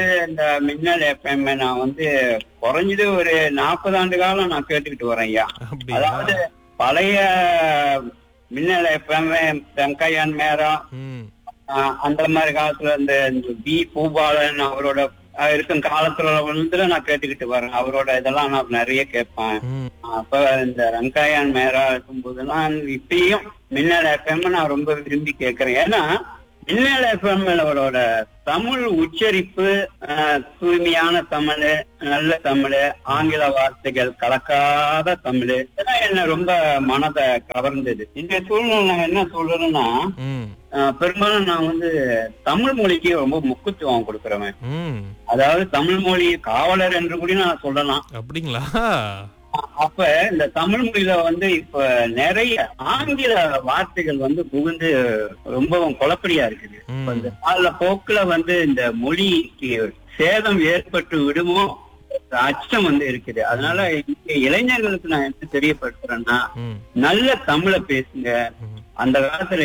இந்த மின்னல் எஃப்எம் நான் வந்து குறைஞ்சது ஒரு நாற்பது ஆண்டு காலம் நான் கேட்டுக்கிட்டு வரேன் ஐயா அப்படியா அதாவது பழைய மின்னல் எஃப்எம் வெங்கையன் மேரம் ம் ஆஹ் அந்த மாதிரி காலத்துல இந்த இந்த பி பூபாலன் அவரோட ஆஹ் இருக்கும் காலத்துல வந்து நான் கேட்டுக்கிட்டு வரேன் அவரோட இதெல்லாம் நான் நிறைய கேட்பேன் ம் அப்ப இந்த ரங்காயன் மேரா இருக்கும்போதெல்லாம் இப்பயும் மின்னல் எஃப்எம் நான் ரொம்ப விரும்பி கேட்கறேன் ஏன்னா மின்னல் எஃப்எம்மோட தமிழ் உச்சரிப்பு ஆஹ், தூய்மையான தமிழ் நல்ல தமிழ் ஆங்கில வார்த்தைகள் கலக்காத தமிழ் இதெல்லாம் என்ன ரொம்ப மனதை கவர்ந்தது இந்த சூழ்நிலை நான் என்ன சொல்றேன்னா ம் ஆஹ், பெரும்பாலும் நான் வந்து தமிழ் மொழிக்கு ரொம்ப முக்கியத்துவம் கொடுக்குறவன் ம் அதாவது தமிழ் மொழி காவலர் என்று கூட நான் சொல்லலாம் அப்படிங்களா அப்ப இந்த தமிழ் மொழியில வந்து இப்ப நிறைய ஆங்கில வார்த்தைகள் வந்து புகுந்து ரொம்பவும் குழப்படியா இருக்குது ம். இப்ப இந்த கால போக்குல வந்து இந்த மொழிக்கு சேதம் ஏற்பட்டு விடுமோ இந்த அச்சம் வந்து இருக்குது அதனால இங்க இளைஞர்களுக்கு நான் என்ன தெரியப்படுத்துறேன்னா ம் நல்ல தமிழை பேசுங்க ம் அந்த காலத்துல